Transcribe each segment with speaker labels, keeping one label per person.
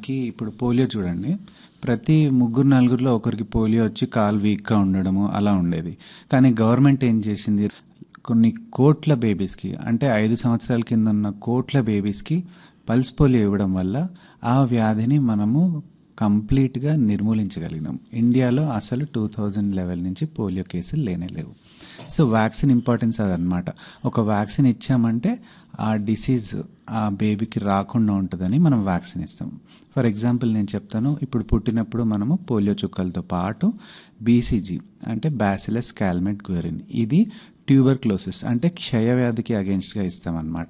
Speaker 1: మనకి ఇప్పుడు పోలియో చూడండి ప్రతి ముగ్గురు నలుగురిలో ఒకరికి పోలియో వచ్చి కాలు వీక్గా ఉండడము అలా ఉండేది కానీ గవర్నమెంట్ ఏం చేసింది కొన్ని కోట్ల బేబీస్కి అంటే ఐదు సంవత్సరాల కింద ఉన్న కోట్ల బేబీస్కి పల్స్ పోలియో ఇవ్వడం వల్ల ఆ వ్యాధిని మనము కంప్లీట్గా నిర్మూలించగలిగినాం ఇండియాలో అసలు టూ థౌజండ్ లెవెల్ నుంచి పోలియో కేసులు లేనే లేవు సో వ్యాక్సిన్ ఇంపార్టెన్స్ అదనమాట ఒక వ్యాక్సిన్ ఇచ్చామంటే ఆ డిసీజ్ ఆ బేబీకి రాకుండా ఉంటుందని మనం వ్యాక్సిన్ ఇస్తాం ఫర్ ఎగ్జాంపుల్ నేను చెప్తాను ఇప్పుడు పుట్టినప్పుడు మనము పోలియో చుక్కలతో పాటు బీసీజీ అంటే బ్యాసిలస్ క్యాల్మెట్ గ్వెరిన్ ఇది ట్యూబర్ క్లోసిస్ అంటే క్షయవ్యాధికి అగేన్స్ట్గా ఇస్తామన్నమాట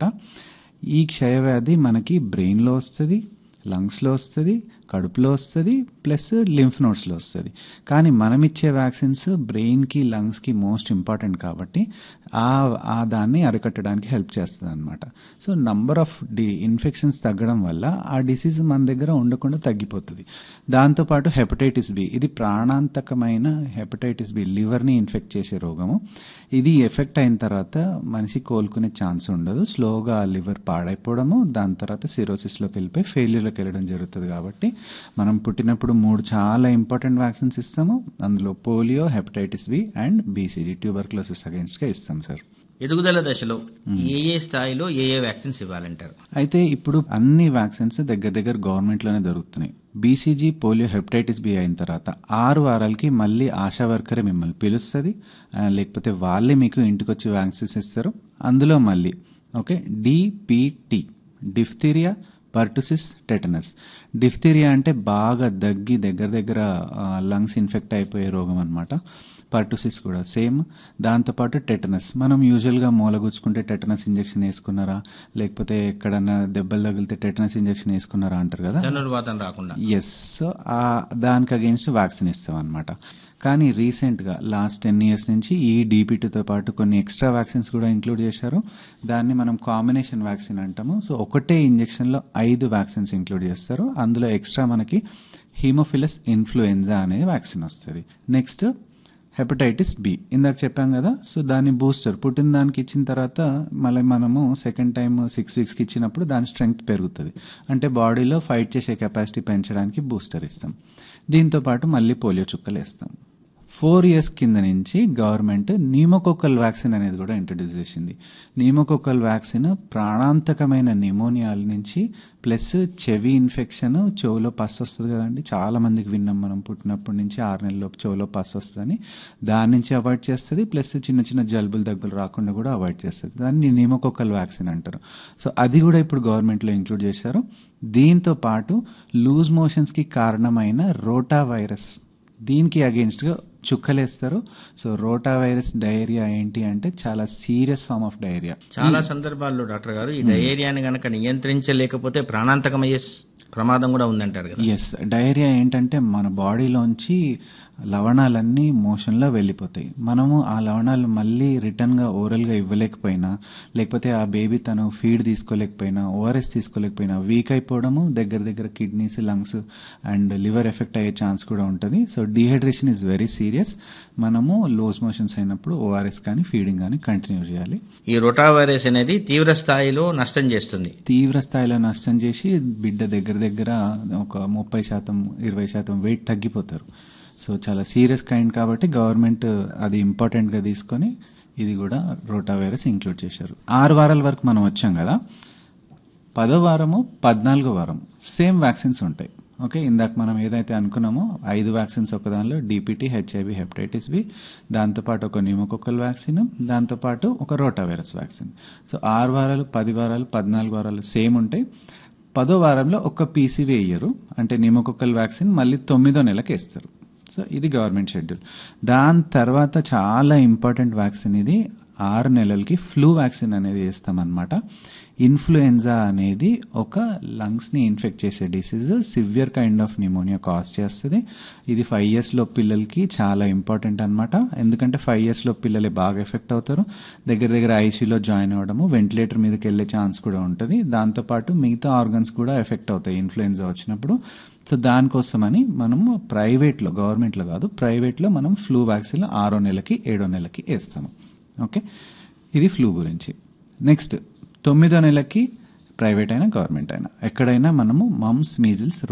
Speaker 1: ఈ క్షయవ్యాధి మనకి బ్రెయిన్లో వస్తుంది లంగ్స్లో వస్తుంది కడుపులో వస్తుంది ప్లస్ లింఫ్ నోట్స్లో వస్తుంది కానీ మనం ఇచ్చే వ్యాక్సిన్స్ బ్రెయిన్కి లంగ్స్కి మోస్ట్ ఇంపార్టెంట్ కాబట్టి ఆ ఆ దాన్ని అరికట్టడానికి హెల్ప్ చేస్తుంది అనమాట so number of the infections తగ్గడం వల్ల ఆ డిసీజ్ మన దగ్గర ఉండకుండా తగ్గిపోతుంది దాంతోపాటు హెపటైటిస్ బి ఇది ప్రాణాంతకమైన హెపటైటిస్ బి లివర్ని ఇన్ఫెక్ట్ చేసే రోగము ఇది ఎఫెక్ట్ అయిన తర్వాత మనిషి కోలుకునే ఛాన్స్ ఉండదు స్లోగా ఆ లివర్ పాడైపోవడము దాని తర్వాత సిరోసిస్లోకి వెళ్ళిపోయి ఫెయిల్యూర్లోకి వెళ్ళడం జరుగుతుంది కాబట్టి మనం పుట్టినప్పుడు మూడు చాలా ఇంపార్టెంట్ వ్యాక్సిన్స్ ఇస్తాము అందులో polio hepatitis B and BCG tuberculosis అగేన్స్ట్గా ఇస్తాం సార్
Speaker 2: ఎదుగుదల దశలో ఏ ఏ స్థాయిలో ఏ ఏ వ్యాక్సిన్స్ ఇవ్వాలంటారు
Speaker 1: అయితే ఇప్పుడు అన్ని వ్యాక్సిన్స్ దగ్గర దగ్గర గవర్నమెంట్లోనే దొరుకుతున్నాయి బీసీజీ పోలియో హెపటైటిస్ బి అయిన తర్వాత ఆరు వారాలకి మళ్ళీ ఆశా వర్కరే మిమ్మల్ని పిలుస్తుంది ఆ, లేకపోతే వాళ్ళే మీకు ఇంటికి వచ్చి వ్యాక్సిన్స్ ఇస్తారు అందులో మళ్ళీ okay DPT diphtheria pertussis tetanus diphtheria అంటే బాగా దగ్గి దగ్గర దగ్గర లంగ్స్ ఇన్ఫెక్ట్ అయిపోయే రోగం అనమాట పర్టుసిస్ కూడా సేమ్ దాంతోపాటు టెటనస్ మనం యూజువల్గా మూలగుచ్చుకుంటే టెటనస్ ఇంజెక్షన్ వేసుకున్నారా లేకపోతే ఎక్కడన్నా దెబ్బలు తగిలితే టెటనస్ ఇంజెక్షన్ వేసుకున్నారా అంటారు కదా
Speaker 2: ధనుర్వాతం రాకుండా
Speaker 1: ఎస్ సో ఆ దానికి అగేన్స్ట్ వ్యాక్సిన్ ఇస్తాం అనమాట కానీ రీసెంట్గా లాస్ట్ టెన్ ఇయర్స్ నుంచి ఈ డీపీటీతో పాటు కొన్ని ఎక్స్ట్రా వ్యాక్సిన్స్ కూడా ఇంక్లూడ్ చేశారు దాన్ని మనం కాంబినేషన్ వ్యాక్సిన్ అంటాము సో ఒకటే ఇంజెక్షన్లో ఐదు వ్యాక్సిన్స్ ఇంక్లూడ్ చేస్తారు అందులో ఎక్స్ట్రా మనకి హీమోఫిలస్ ఇన్ఫ్లుయెన్జా అనేది వ్యాక్సిన్ వస్తుంది నెక్స్ట్ హెపటైటిస్ బి ఇందాక చెప్పాం కదా సో దాని బూస్టర్ పుట్టిన దానికి ఇచ్చిన తర్వాత మళ్ళీ మనము సెకండ్ టైం సిక్స్ వీక్స్కి ఇచ్చినప్పుడు దాని స్ట్రెంగ్త్ పెరుగుతుంది అంటే బాడీలో ఫైట్ చేసే కెపాసిటీ పెంచడానికి బూస్టర్ ఇస్తాం దీంతో పాటు మళ్ళీ పోలియో చుక్కలు వేస్తాం ఫోర్ ఇయర్స్ కింద నుంచి గవర్నమెంట్ న్యూమోకోకల్ వ్యాక్సిన్ అనేది కూడా ఇంట్రడ్యూస్ చేసింది న్యూమోకోకల్ వ్యాక్సిన్ ప్రాణాంతకమైన నిమోనియాల నుంచి ప్లస్ చెవి ఇన్ఫెక్షన్ చెవులో పస్ వస్తుంది కదండి చాలా మందికి విన్నాం మనం పుట్టినప్పటి నుంచి ఆరు నెలల్లోపు చెవులో పస్ వస్తుందని దాని నుంచి అవాయిడ్ చేస్తుంది ప్లస్ చిన్న చిన్న జలుబులు దగ్గులు రాకుండా కూడా అవాయిడ్ చేస్తుంది దాన్ని న్యూమోకోకల్ వ్యాక్సిన్ అంటారు సో అది కూడా ఇప్పుడు గవర్నమెంట్లో ఇంక్లూడ్ చేశారు దీంతో పాటు లూజ్ మోషన్స్కి కారణమైన రోటా వైరస్ దీనికి అగేన్స్ట్గా చుక్కలేస్తారు సో రోటా వైరస్ డయేరియా ఏంటి అంటే చాలా సీరియస్ ఫార్మ్ ఆఫ్ డయేరియా
Speaker 2: చాలా సందర్భాల్లో డాక్టర్ గారు ఈ డయేరియాని గనక నియంత్రించలేకపోతే ప్రాణాంతకమయ్యే స్- ప్రమాదం కూడా ఉందంటారు కదా
Speaker 1: ఎస్ డయేరియా ఏంటంటే మన బాడీలోంచి లవణాలన్నీ మోషన్లో వెళ్ళిపోతాయి మనము ఆ లవణాలు మళ్ళీ రిటర్న్గా ఓరల్గా ఇవ్వలేకపోయినా లేకపోతే ఆ బేబీ తను ఫీడ్ తీసుకోలేకపోయినా ఓఆర్ఎస్ తీసుకోలేకపోయినా వీక్ అయిపోవడము దగ్గర దగ్గర kidneys lungs and liver effect అయ్యే ఛాన్స్ కూడా ఉంటుంది so dehydration is very serious మనము లోస్ మోషన్స్ అయినప్పుడు ఓఆర్ఎస్ కానీ ఫీడింగ్ కానీ కంటిన్యూ చేయాలి
Speaker 2: ఈ రోటా వైరస్ అనేది తీవ్ర స్థాయిలో నష్టం చేస్తుంది
Speaker 1: తీవ్ర స్థాయిలో నష్టం చేసి బిడ్డ దగ్గర దగ్గర ఒక ముప్పై శాతం ఇరవై శాతం వెయిట్ తగ్గిపోతారు సో చాలా సీరియస్ కైండ్ కాబట్టి గవర్నమెంట్ అది ఇంపార్టెంట్గా తీసుకొని ఇది కూడా రోటా వైరస్ ఇంక్లూడ్ చేశారు ఆరు వారాల వరకు మనం వచ్చాం కదా పదో వారము పద్నాలుగో వారం సేమ్ వ్యాక్సిన్స్ ఉంటాయి ఓకే ఇందాక మనం ఏదైతే అనుకున్నామో ఐదు వ్యాక్సిన్స్ ఒక దానిలో డిపిటీ హెచ్ఐవి హెపటైటిస్ బి దాంతోపాటు ఒక న్యూమోకొక్కల్ వ్యాక్సిన్ దాంతోపాటు ఒక రోటా వైరస్ వ్యాక్సిన్ సో ఆరు వారాలు పది వారాలు పద్నాలుగు వారాలు సేమ్ ఉంటాయి పదో వారంలో ఒక పీసీ వేయరు అంటే న్యూమోకొక్కల్ వ్యాక్సిన్ మళ్ళీ తొమ్మిదో నెలకి వేస్తారు సో ఇది గవర్నమెంట్ షెడ్యూల్ దాని తర్వాత చాలా ఇంపార్టెంట్ వ్యాక్సిన్ ఇది ఆరు నెలలకి ఫ్లూ వ్యాక్సిన్ అనేది వేస్తామన్నమాట ఇన్ఫ్లుయెన్జా అనేది ఒక లంగ్స్ని ఇన్ఫెక్ట్ చేసే disease severe kind of pneumonia cause చేస్తుంది ఇది ఫైవ్ ఇయర్స్లో పిల్లలకి చాలా ఇంపార్టెంట్ అనమాట ఎందుకంటే ఫైవ్ ఇయర్స్లో పిల్లలే బాగా ఎఫెక్ట్ అవుతారు దగ్గర దగ్గర ఐసీయూలో జాయిన్ అవ్వడము వెంటిలేటర్ మీదకి వెళ్ళే ఛాన్స్ కూడా ఉంటుంది దాంతోపాటు మిగతా ఆర్గన్స్ కూడా ఎఫెక్ట్ అవుతాయి ఇన్ఫ్లుయెన్జా వచ్చినప్పుడు సో దానికోసమని మనము ప్రైవేట్లో గవర్నమెంట్లో కాదు ప్రైవేట్లో మనం ఫ్లూ వ్యాక్సిన్ ఆరో నెలకి ఏడో నెలకి వేస్తాము ఓకే ఇది ఫ్లూ గురించి నెక్స్ట్ తొమ్మిదో నెలకి ప్రైవేట్ అయినా గవర్నమెంట్ అయినా ఎక్కడైనా మనము మమ్స్ మీజిల్స్